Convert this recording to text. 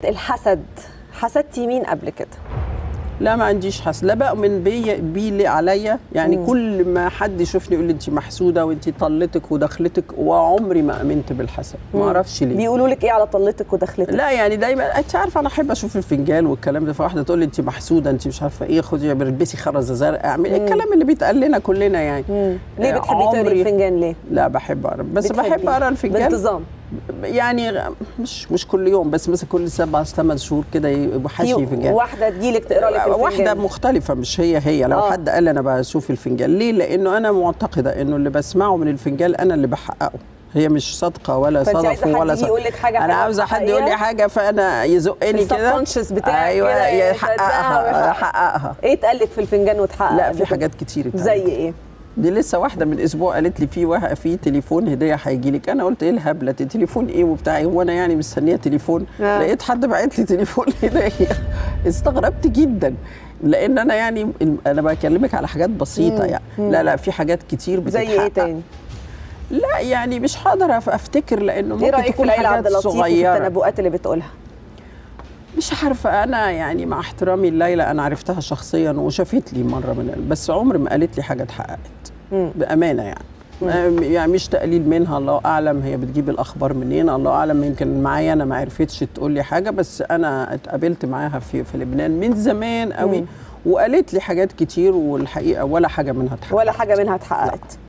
الحسد حسدتي مين قبل كده لا ما عنديش حسد لا بؤمن بي بي اللي عليا يعني مم. كل ما حد يشوفني يقول لي انت محسوده وانت طلتك ودخلتك وعمري ما امنت بالحسد ما اعرفش ليه بيقولوا لك ايه على طلتك ودخلتك لا يعني دايما انت عارفه انا احب اشوف الفنجان والكلام ده فواحده تقول لي انت محسوده انت مش عارفه ايه خدي البسي خرزه زرقاء اعملي الكلام اللي بيتقال لنا كلنا يعني مم. ليه بتحبي تقري عمري- الفنجان ليه لا بحب اقرا بس بتحبي؟ بحب اقرا الفنجان بانتظام يعني مش مش كل يوم بس مثلا كل سبع ثمان شهور كده يبقى حاشي في فنجان واحده تجيلك تقرا لك الفنجان واحدة مختلفة مش هي هي لو آه. آه. حد قال لي أنا بشوف الفنجان ليه؟ لأنه أنا معتقدة إنه اللي بسمعه من الفنجان أنا اللي بحققه هي مش صادقة ولا فانت صدف عايزه ولا حد يجي يقول لك حاجه أنا حقيقة- عاوزة حد يقول لي حقيقة؟ حاجة فأنا يزقني كده السبكونشس بتاعك أيوه كده يحققها يصدقها أحققها ايه اتقال لك في الفنجان وتحقق لا قبل في كده؟ حاجات كتير اتعملت. زي ايه دي لسه واحده من اسبوع قالت لي في واحد في تليفون هديه هيجي لك انا قلت ايه الهبله دي تليفون ايه وبتاع هو انا يعني مستنيه تليفون آه. لقيت حد باعت لي تليفون هديه استغربت جدا لان انا يعني انا بكلمك على حاجات بسيطه يعني لا لا في حاجات كتير زي بتتحقق ايه تاني لا يعني مش هقدر أف- افتكر لانه ايه ممكن رايك في تكون ليلى عبد حاجات اللطيف وفي صغيره التنبؤات اللي بتقولها مش عارفه انا يعني مع احترامي لليلى انا عرفتها شخصيا وشافت لي مره من بس عمر ما قالت لي حاجه اتحققت مم. بامانه يعني ما- يعني مش تقليل منها الله اعلم هي بتجيب الاخبار منين الله اعلم يمكن معايا انا ما عرفتش تقول لي حاجه بس انا اتقابلت معاها في في لبنان من زمان قوي مم. وقالت لي حاجات كتير والحقيقه ولا حاجه منها اتحققت ولا حاجه منها اتحققت